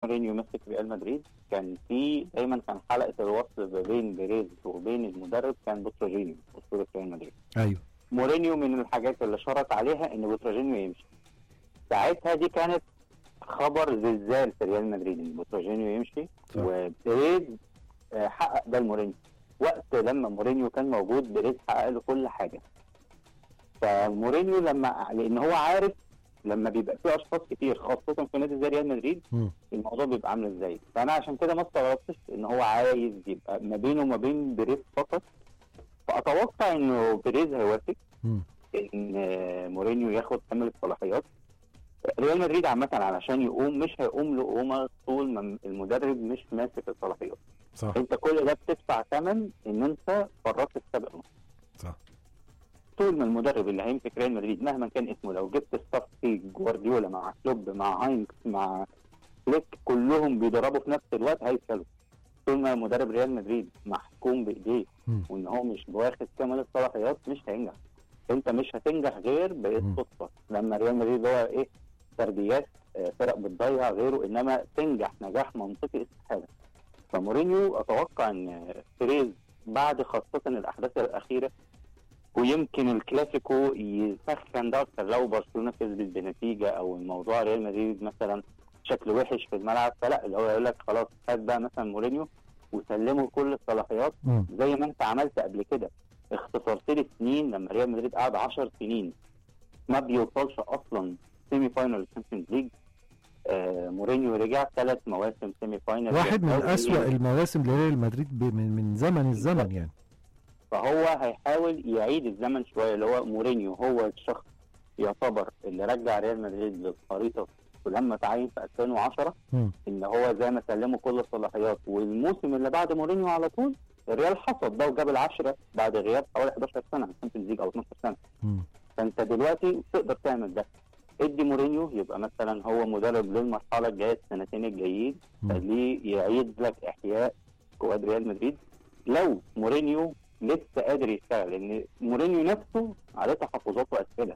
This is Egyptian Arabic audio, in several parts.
مورينيو مسك ريال مدريد كان في دايما كان حلقه الوصل ما بين بيريز وبين المدرب كان بوتروجينيو اسطوره ريال مدريد ايوه مورينيو من الحاجات اللي شرط عليها ان بوتروجينيو يمشي ساعتها دي كانت خبر زلزال في ريال مدريد ان بوتروجينيو يمشي صح. وبيريز آه، حقق ده لمورينيو وقت لما مورينيو كان موجود بيريز حقق له كل حاجه فمورينيو لما لان هو عارف لما بيبقى في اشخاص كتير خاصه في نادي زي ريال مدريد مم. الموضوع بيبقى عامل ازاي فانا عشان كده ما استغربتش ان هو عايز يبقى ما بينه وما بين بيريز فقط فاتوقع انه بيريز هيوافق مم. ان مورينيو ياخد كامل الصلاحيات ريال مدريد عامة علشان يقوم مش هيقوم له قومة طول ما المدرب مش ماسك الصلاحيات صح انت كل ده بتدفع ثمن ان انت فرطت السابق نص صح طول ما المدرب اللي هيمسك ريال مدريد مهما كان اسمه لو جبت ستاف في جوارديولا مع كلوب مع هاينكس مع فليك كلهم بيدربوا في نفس الوقت هيكسبوا طول ما مدرب ريال مدريد محكوم بايديه مم. وان هو مش واخد كامل الصلاحيات مش هينجح انت مش هتنجح غير مم. بالصدفه لما ريال مدريد هو ايه فرديات آه، فرق بتضيع غيره انما تنجح نجاح منطقي استحاله فمورينيو اتوقع ان بيريز بعد خاصه الاحداث الاخيره ويمكن الكلاسيكو يسخن ده اكتر لو برشلونه كسبت بنتيجه او الموضوع ريال مدريد مثلا شكل وحش في الملعب فلا اللي هو يقول لك خلاص هات بقى مثلا مورينيو وسلمه كل الصلاحيات مم. زي ما انت عملت قبل كده اختصرت لي سنين لما ريال مدريد قعد 10 سنين ما بيوصلش اصلا سيمي فاينل الشامبيونز ليج آه مورينيو رجع ثلاث مواسم سيمي فاينل واحد من الدوري. أسوأ المواسم لريال مدريد ب- من من زمن الزمن يعني فهو هيحاول يعيد الزمن شويه اللي هو مورينيو هو الشخص يعتبر اللي رجع ريال مدريد للخريطه ولما تعين في 2010 مم. ان هو زي ما سلمه كل الصلاحيات والموسم اللي بعد مورينيو على طول الريال حصد ده وجاب العشره بعد غياب حوالي 11 سنه من الشامبيونز ليج او 12 سنه مم. فانت دلوقتي تقدر تعمل ده ادي مورينيو يبقى مثلا هو مدرب للمرحله الجايه السنتين الجايين مم. خليه يعيد لك احياء سكواد ريال مدريد لو مورينيو لسه قادر يشتغل لان مورينيو نفسه عليه تحفظات واسئله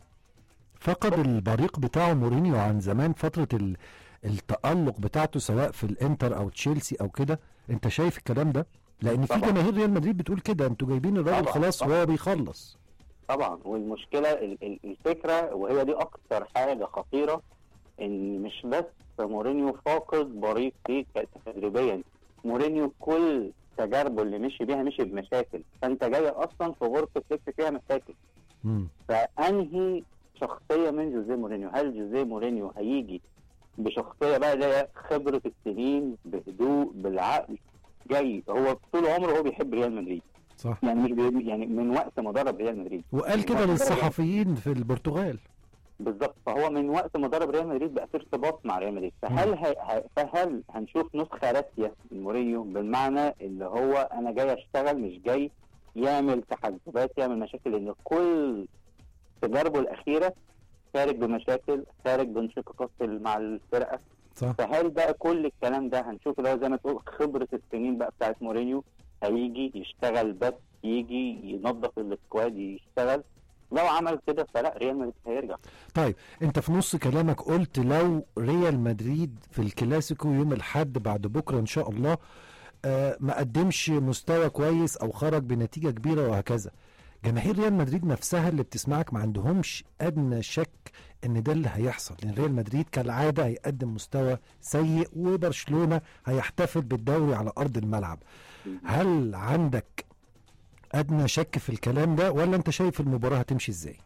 فقد البريق بتاعه مورينيو عن زمان فترة ال- التألق بتاعته سواء في الانتر او تشيلسي او كده انت شايف الكلام ده لان في طبعا. جماهير ريال مدريد بتقول كده انتوا جايبين الراجل طبعا، خلاص طبعا. وهو بيخلص طبعا والمشكله ال- ال- الفكره وهي دي اكتر حاجه خطيره ان مش بس مورينيو فاقد بريق فيه ك- تدريبيا مورينيو كل تجاربه اللي مشي بيها مشي بمشاكل فانت جاي اصلا في غرفه لبس فيها مشاكل مم. فانهي شخصيه من جوزيه مورينيو هل جوزيه مورينيو هيجي بشخصيه بقى اللي هي خبره السنين بهدوء بالعقل جاي هو طول عمره هو بيحب ريال مدريد صح يعني مش بي يعني من وقت ما درب ريال مدريد وقال كده من وقت للصحفيين في البرتغال بالظبط فهو من وقت ما درب ريال مدريد بقى في ارتباط مع ريال مدريد فهل هي ه- فهل هنشوف نسخه راسيه من مورينيو بالمعنى اللي هو انا جاي اشتغل مش جاي يعمل تحزبات يعمل مشاكل لان كل تجاربه الاخيره خارج بمشاكل خارج بانشقاقات مع الفرقه صح فهل بقى كل الكلام ده هنشوف اللي هو زي ما تقول خبره السنين بقى بتاعت مورينيو هيجي يشتغل بس يجي ينظف السكواد يشتغل لو عمل كده فلا ريال مدريد هيرجع طيب انت في نص كلامك قلت لو ريال مدريد في الكلاسيكو يوم الاحد بعد بكره ان شاء الله آه ما قدمش مستوى كويس او خرج بنتيجه كبيره وهكذا جماهير ريال مدريد نفسها اللي بتسمعك ما عندهمش ادنى شك ان ده اللي هيحصل لان ريال مدريد كالعاده هيقدم مستوى سيء وبرشلونه هيحتفل بالدوري على ارض الملعب هل عندك ادنى شك في الكلام ده ولا انت شايف المباراه هتمشي ازاي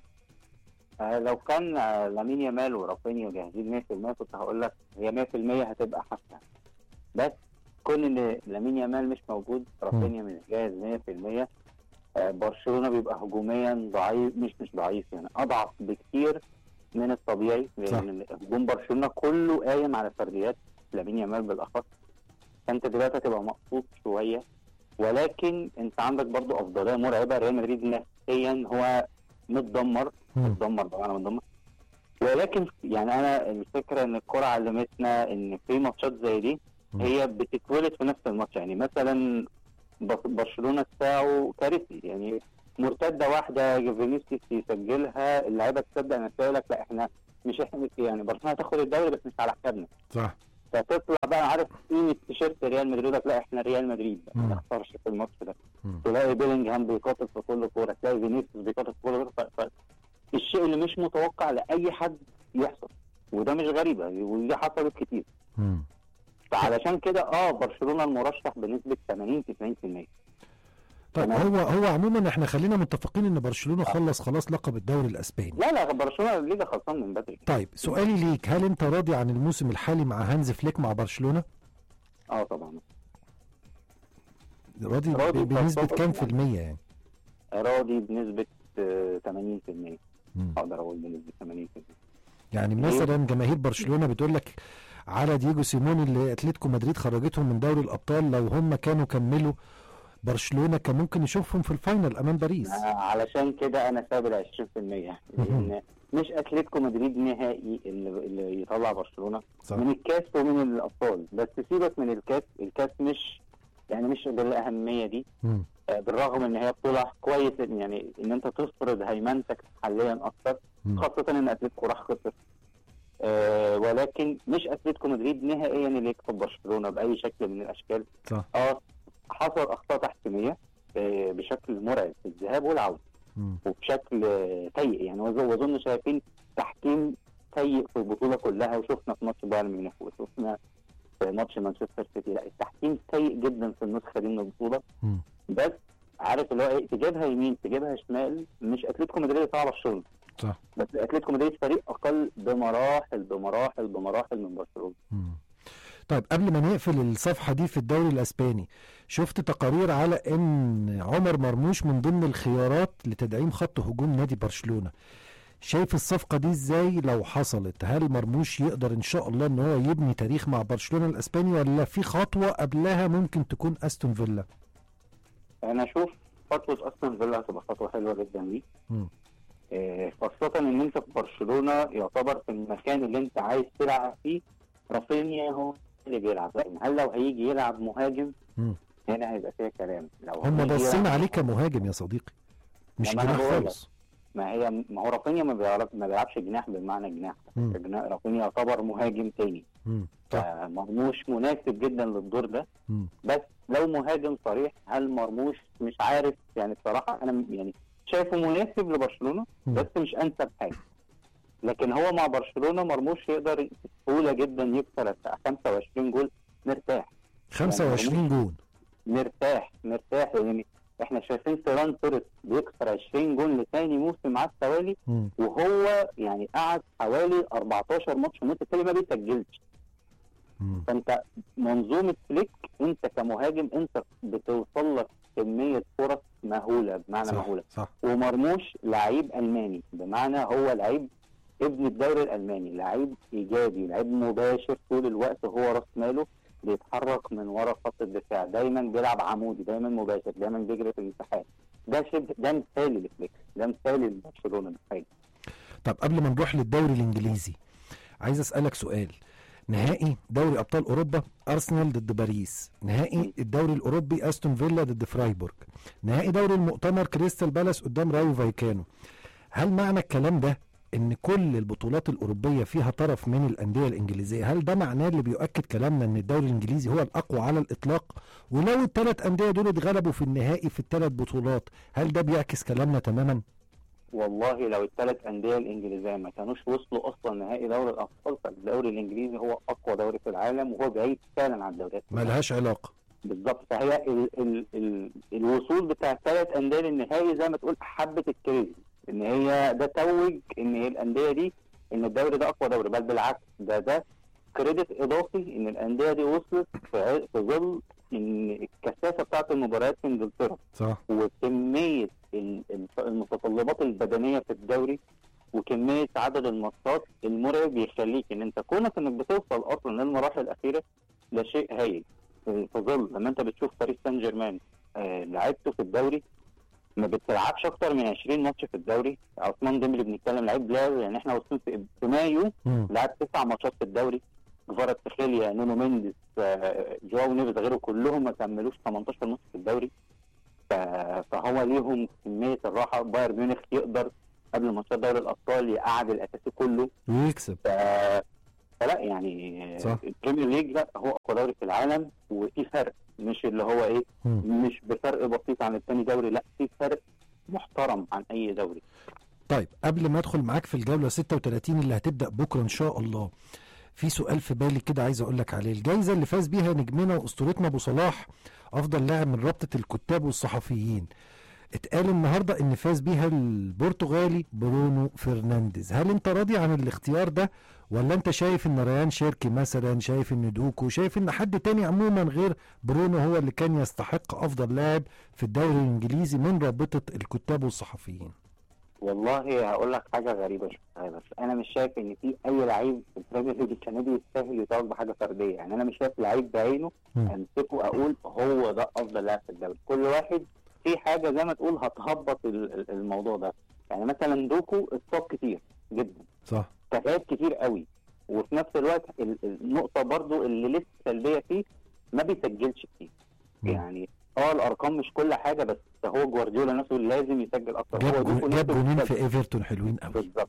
آه لو كان آه لامين يامال ورافينيا جاهزين 100% كنت هقول لك هي 100% هتبقى حاسمه بس كون ان لامين يامال مش موجود رافينيا مش جاهز 100% آه برشلونه بيبقى هجوميا ضعيف مش مش ضعيف يعني اضعف بكتير من الطبيعي لان هجوم برشلونه كله قايم على فرديات لامين يامال بالاخص فانت دلوقتي هتبقى مقصود شويه ولكن انت عندك برضو افضليه مرعبه ريال مدريد نفسيا هو متدمر مم. متدمر بمعنى متدمر ولكن يعني انا الفكره ان الكره علمتنا ان في ماتشات زي دي مم. هي بتتولد في نفس الماتش يعني مثلا بس- برشلونه بتاعه كارثي يعني مرتده واحده فينيسيوس يسجلها اللعيبه تصدق نفسها يقول لك لا احنا مش احنا يعني برشلونه هتاخد الدوري بس مش على حسابنا صح فتطلع بقى عارف قيمه تيشيرت ريال مدريد يقول لك لا احنا ريال مدريد مم. ما نخسرش في الماتش ده مم. تلاقي بيلينجهام بيقاتل في كل كوره تلاقي فينيسيوس بيقاتل في كل كوره ف- ف- الشيء اللي مش متوقع لاي حد يحصل وده مش غريبه ودي حصلت كتير مم. فعلشان كده اه برشلونه المرشح بنسبه 80 90% طيب تمام. هو هو عموما احنا خلينا متفقين ان برشلونه خلص خلاص لقب الدوري الاسباني لا لا برشلونه الليجا خلصان من بدري طيب سؤالي ليك هل انت راضي عن الموسم الحالي مع هانز فليك مع برشلونه اه طبعا راضي, راضي ب- بنسبه طبعاً. كام في الميه يعني راضي بنسبه آه، 80% مم. اقدر اقول بنسبه 80% يعني مثلا جماهير برشلونه بتقول لك على دييجو سيموني اللي اتلتيكو مدريد خرجتهم من دوري الابطال لو هم كانوا كملوا برشلونه كان ممكن يشوفهم في الفاينل امام باريس آه، علشان كده انا ساب ال 20% لان مش اتلتيكو مدريد نهائي اللي, اللي يطلع برشلونه صح من الكاس ومن الابطال بس سيبك من الكاس الكاس مش يعني مش بالاهميه دي مم. آه، بالرغم ان هي بطوله كويس إن يعني ان انت تفرض هيمنتك حاليا اكتر مم. خاصه ان اتلتيكو راح خسر آه ولكن مش اتلتيكو مدريد نهائيا اللي يكسب برشلونه باي شكل من الاشكال صح اه حصل اخطاء تحكيميه آه بشكل مرعب في الذهاب والعوده مم. وبشكل آه، سيء يعني وأظن- واظن شايفين تحكيم سيء في البطوله كلها وشفنا في ماتش بايرن ميونخ وشفنا في ماتش مانشستر سيتي لا التحكيم سيء جدا في النسخه دي من البطوله مم. بس عارف اللي هو ايه تجيبها يمين تجيبها شمال مش اتلتيكو مدريد صعب الشغل صح بس اتلتيكو مدريد فريق اقل بمراحل بمراحل بمراحل من برشلونه مم. طيب قبل ما نقفل الصفحة دي في الدوري الأسباني شفت تقارير على أن عمر مرموش من ضمن الخيارات لتدعيم خط هجوم نادي برشلونة شايف الصفقة دي ازاي لو حصلت هل مرموش يقدر ان شاء الله ان هو يبني تاريخ مع برشلونة الاسباني ولا في خطوة قبلها ممكن تكون استون فيلا انا اشوف خطوه استون فيلا هتبقى خطوه حلوه جدا ليه مم. آه، خاصة إن أنت في برشلونة يعتبر في المكان اللي أنت عايز تلعب فيه رافينيا هو اللي بيلعب لكن هل لو هيجي يلعب مهاجم مم. هنا هيبقى فيها كلام لو هم هيجي باصين يلعب- عليه كمهاجم يا صديقي مش ما أنا جناح بقول لك. خالص ما هي ما هو رافينيا ما بيعرف ما بيلعبش جناح بمعنى جناح مم. جنا- رافينيا يعتبر مهاجم تاني مم. صح فمرموش مناسب جدا للدور ده مم. بس لو مهاجم صريح هل مرموش مش عارف يعني بصراحة أنا م- يعني شايفه مناسب لبرشلونة مم. بس مش أنسب حاجة لكن هو مع برشلونة مرموش يقدر بسهولة جدا يكسر بتاع 25 جول مرتاح 25 جون مرتاح مرتاح يعني احنا شايفين فيران توريس بيكسر 20 جول لتاني موسم على التوالي مم. وهو يعني قعد حوالي 14 ماتش متتالي ما بيسجلش مم. فانت منظومه فليك انت كمهاجم انت بتوصل لك كميه فرص مهوله بمعنى صح مهوله صح ومرموش لعيب الماني بمعنى هو لعيب ابن الدوري الالماني لعيب ايجابي لعيب مباشر طول الوقت هو راس ماله بيتحرك من ورا خط الدفاع دايما بيلعب عمودي دايما مباشر دايما بيجري في المساحات ده شبه ده مثالي لفليك ده مثالي لبرشلونه بالحقيقه طب قبل ما نروح للدوري الانجليزي عايز اسالك سؤال نهائي دوري ابطال اوروبا ارسنال ضد باريس نهائي الدوري الاوروبي استون فيلا ضد فرايبورغ نهائي دوري المؤتمر كريستال بالاس قدام رايو فايكانو هل معنى الكلام ده ان كل البطولات الاوروبيه فيها طرف من الانديه الانجليزيه هل ده معناه اللي بيؤكد كلامنا ان الدوري الانجليزي هو الاقوى على الاطلاق ولو الثلاث انديه دول اتغلبوا في النهائي في الثلاث بطولات هل ده بيعكس كلامنا تماما والله لو الثلاث انديه الانجليزيه ما كانوش وصلوا اصلا نهائي دوري الابطال فالدوري الانجليزي هو اقوى دوري في العالم وهو بعيد فعلا عن الدوريات كلها. ملهاش علاقه بالظبط فهي ال ال ال الوصول بتاع الثلاث انديه للنهائي زي ما تقول حبه الكريز ان هي ده توج ان هي الانديه دي ان الدوري ده اقوى دوري بل بالعكس ده ده كريدت اضافي ان الانديه دي وصلت في ع- في ظل ان الكثافه بتاعت المباريات في انجلترا صح وكميه ال- ال- المتطلبات البدنيه في الدوري وكميه عدد الماتشات المرعب بيخليك ان انت كونك انك بتوصل اصلا للمراحل الاخيره ده شيء هايل في في ظل لما انت بتشوف باريس سان جيرمان آه لعيبته في الدوري ما بتلعبش اكتر من 20 ماتش في الدوري عثمان ديمبلي بنتكلم لعيب لاعب يعني احنا واصلين في في مايو مم. لعب تسع ماتشات في الدوري جفارة تخيليا نونو مينديز آه، جواو نيفيز غيره كلهم ما كملوش 18 ماتش في الدوري ف- فهو ليهم كميه الراحه بايرن ميونخ يقدر قبل ماتشات دوري الابطال يقعد الاساسي كله ويكسب ف- فلا يعني صح. البريمير ليج لا هو اقوى دوري في العالم وفي فرق مش اللي هو ايه مم. مش بفرق بسيط عن الثاني دوري لا في فرق محترم عن اي دوري طيب قبل ما ادخل معاك في الجوله 36 اللي هتبدا بكره ان شاء الله في سؤال في بالي كده عايز اقول لك عليه الجائزه اللي فاز بيها نجمنا واسطورتنا ابو صلاح افضل لاعب من رابطه الكتاب والصحفيين اتقال النهارده ان فاز بيها البرتغالي برونو فرنانديز هل انت راضي عن الاختيار ده ولا انت شايف ان ريان شيركي مثلا شايف ان دوكو شايف ان حد تاني عموما غير برونو هو اللي كان يستحق افضل لاعب في الدوري الانجليزي من رابطه الكتاب والصحفيين والله هقول لك حاجه غريبه شفتها بس انا مش شايف ان في اي لعيب في البريمير ليج السنه دي يستاهل يتوج بحاجه فرديه يعني انا مش شايف لعيب بعينه مم. امسكه اقول هو ده افضل لاعب في الدوري كل واحد في حاجه زي ما تقول هتهبط ال- ال- الموضوع ده يعني مثلا دوكو اتصاب كتير جدا صح تغييرات كتير قوي وفي نفس الوقت ال- النقطه برضو اللي لسه سلبيه فيه ما بيسجلش كتير مم. يعني اه الارقام مش كل حاجه بس هو جوارديولا نفسه لازم يسجل اكتر هو جاب دوكو جو- جاب نفسه جونين بيسجل. في ايفرتون حلوين قوي بالظبط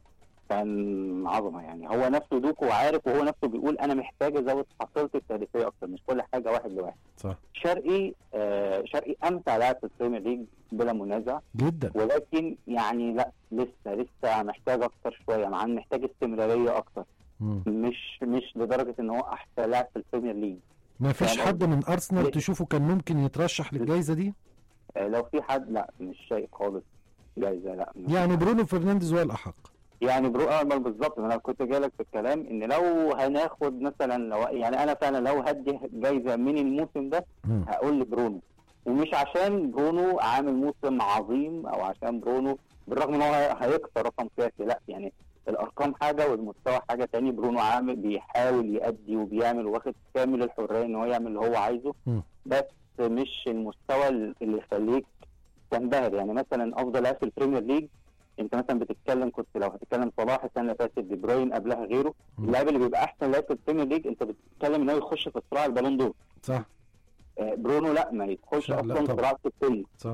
كان عظمه يعني هو نفسه دوكو عارف وهو نفسه بيقول انا محتاج ازود حصيلتي التهديفيه اكتر مش كل حاجه واحد لواحد صح شرقي آه شرقي امتع لاعب في البريمير ليج بلا منازع جدا ولكن يعني لا لسه لسه محتاج اكتر شويه مع إن محتاج استمراريه اكتر مم. مش مش لدرجه ان هو احسن لاعب في البريمير ليج ما فيش فاهم حد من ارسنال ليه؟ تشوفه كان ممكن يترشح للجائزه دي آه لو في حد لا مش شايف خالص جايزه لا مش يعني برونو فرنانديز هو الاحق يعني برو اه ما بالظبط ما انا كنت جايلك في الكلام ان لو هناخد مثلا لو يعني انا فعلا لو هدي جايزه من الموسم ده مم. هقول لبرونو ومش عشان برونو عامل موسم عظيم او عشان برونو بالرغم ان هو هيكسر رقم قياسي لا يعني الارقام حاجه والمستوى حاجه تاني برونو عامل بيحاول يأدي وبيعمل واخد كامل الحريه ان هو يعمل اللي هو عايزه مم. بس مش المستوى اللي يخليك تنبهر يعني مثلا افضل لاعب في البريمير ليج انت مثلا بتتكلم كنت لو هتتكلم صلاح السنه اللي فاتت دي بروين قبلها غيره مم. اللاعب اللي بيبقى احسن لاعب في البريمير ليج انت بتتكلم ان هو يخش في صراع البالون دور صح آه، برونو لا ما يدخلش لا اصلا طبعا. صراع في التاني صح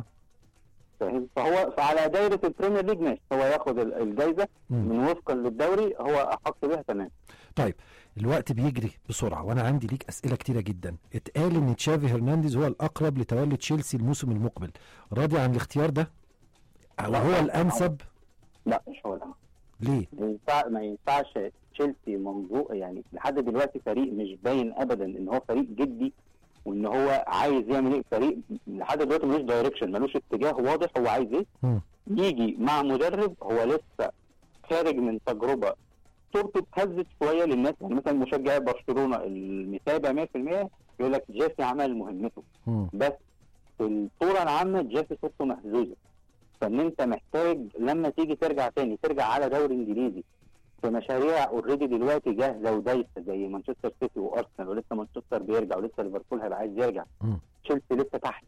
فاهم فهو فعلى دايره البريمير ليج ماشي هو ياخد ال- الجايزه مم. من وفقا للدوري هو احق بيها تمام طيب الوقت بيجري بسرعه وانا عندي ليك اسئله كتيره جدا اتقال ان تشافي هرنانديز هو الاقرب لتولي تشيلسي الموسم المقبل راضي عن الاختيار ده او لا هو طبعاً. الانسب لا مش هو الأهم. ليه ما ينفع ما ينفعش تشيلسي منظور يعني لحد دلوقتي فريق مش باين ابدا ان هو فريق جدي وان هو عايز يعمل ايه فريق لحد دلوقتي ملوش دايركشن ملوش اتجاه واضح هو عايز ايه مم. يجي مع مدرب هو لسه خارج من تجربه صورته اتهزت شويه للناس يعني مثلا مشجع برشلونه المتابع 100% يقول لك جيسي عمل مهمته مم. بس في الصوره العامه جيسي صورته مهزوزه فان انت محتاج لما تيجي ترجع تاني ترجع على دوري انجليزي في مشاريع اوريدي دلوقتي جاهزه ودايسه زي مانشستر سيتي وارسنال ولسه مانشستر بيرجع ولسه ليفربول هيبقى عايز يرجع مم. تشيلسي لسه تحت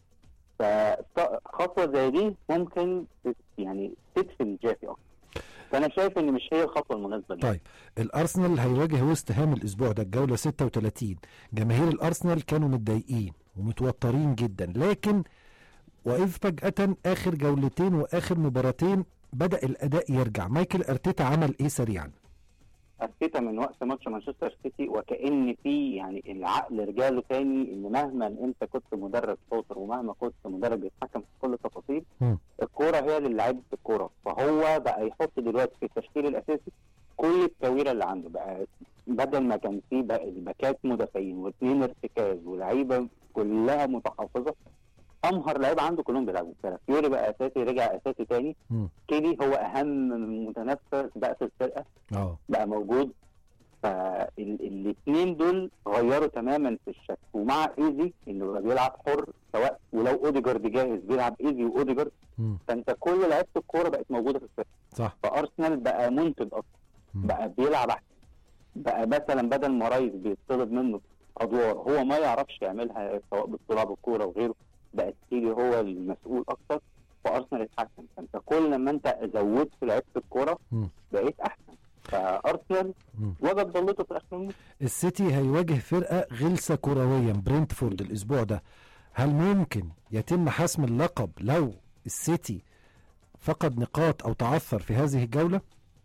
فخطوه زي دي ممكن ت- يعني تدفن جافي اكتر فانا شايف ان مش هي الخطوه المناسبه ليه طيب الارسنال هيواجه ويست هام الاسبوع ده الجوله 36 جماهير الارسنال كانوا متضايقين ومتوترين جدا لكن واذ فجاه اخر جولتين واخر مباراتين بدا الاداء يرجع مايكل ارتيتا عمل ايه سريعا ارتيتا من وقت ماتش مانشستر سيتي وكان في يعني العقل رجاله تاني ان مهما انت كنت مدرب شاطر ومهما كنت مدرب بيتحكم في كل التفاصيل مم. الكوره هي اللي لعيبه الكوره فهو بقى يحط دلوقتي في التشكيل الاساسي كل التويره اللي عنده بقى بدل ما كان في بقى الباكات مدافعين واثنين ارتكاز ولاعيبه كلها متحفظه امهر لعيبه عنده كلهم بيلعبوا فيوري بقى اساسي رجع اساسي تاني مم. كيلي هو اهم متنفس بقى في الفرقه اه بقى موجود فالاثنين دول غيروا تماما في الشكل ومع ايزي انه بقى بيلعب حر سواء ولو اوديجارد جاهز بيلعب ايزي واوديجارد مم. فانت كل لعيبه الكوره بقت موجوده في الفرقه صح فارسنال بقى منتج اكتر مم. بقى بيلعب احسن بقى مثلا بدل ما رايس بيطلب منه ادوار هو ما يعرفش يعملها سواء بالطلوع بالكوره وغيره بقى تيجي هو المسؤول اكتر فارسنال اتحسن فانت كل ما انت زودت لعيبه الكوره مم. بقيت احسن فارسنال مم. وجد ضلته في اخر الموسم السيتي هيواجه فرقه غلسه كرويا برينتفورد الاسبوع ده هل ممكن يتم حسم اللقب لو السيتي فقد نقاط او تعثر في هذه الجوله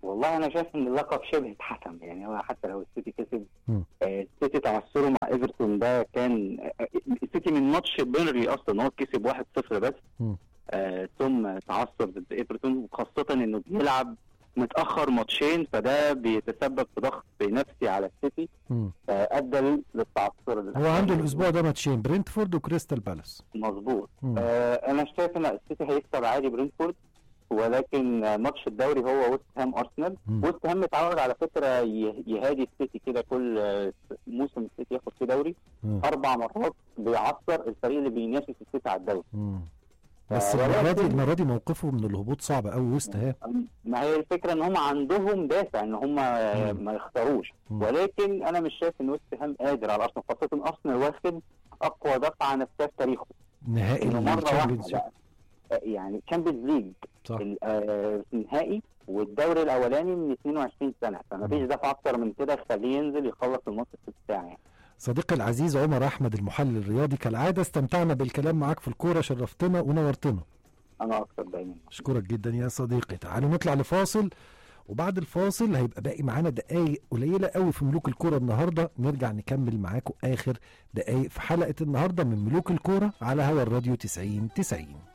والله انا شايف ان اللقب شبه اتحسم يعني هو حتى لو السيتي كسب مم. آه، السيتي تعثره مع ايفرتون ده كان آه، السيتي من ماتش بيرلي اصلا هو كسب 1-0 بس مم. آه ثم تعثر ضد ايفرتون وخاصه انه بيلعب متاخر ماتشين فده بيتسبب في ضغط نفسي على السيتي مم. فادى للتعثر هو عنده الاسبوع ده ماتشين برينتفورد وكريستال بالاس مظبوط مم. آه انا شايف ان السيتي هيكسب عادي برينفورد ولكن آه، ماتش الدوري هو ويست هام ارسنال مم. ويست هام متعود على فكره يه- يهادي السيتي كده كل آه، موسم السيتي ياخد فيه دوري مم. اربع مرات بيعثر الفريق اللي بينافس السيتي على الدوري مم. بس ولكن- المره دي المره دي موقفه من الهبوط صعب قوي وسط هام ما هي الفكره ان هم عندهم دافع ان هم آه، مم. ما يختاروش مم. ولكن انا مش شايف ان ويست هام قادر على ارسنال خاصه ارسنال واخد اقوى دفعه نفسها في تاريخه نهائي انه مره الشامبيونز واحده آه، يعني تشامبيونز ليج صح ال- آه، النهائي والدوري الاولاني من 22 سنه فما فيش دفعه اكتر من كده تخليه ينزل يخلص الماتش في الساعه يعني صديقي العزيز عمر احمد المحلل الرياضي كالعاده استمتعنا بالكلام معاك في الكوره شرفتنا ونورتنا انا اكتر دايما اشكرك جدا يا صديقي تعالوا نطلع لفاصل وبعد الفاصل هيبقى باقي معانا دقايق قليله قوي في ملوك الكوره النهارده نرجع نكمل معاكم اخر دقايق في حلقه النهارده من ملوك الكوره على هوا الراديو 90 90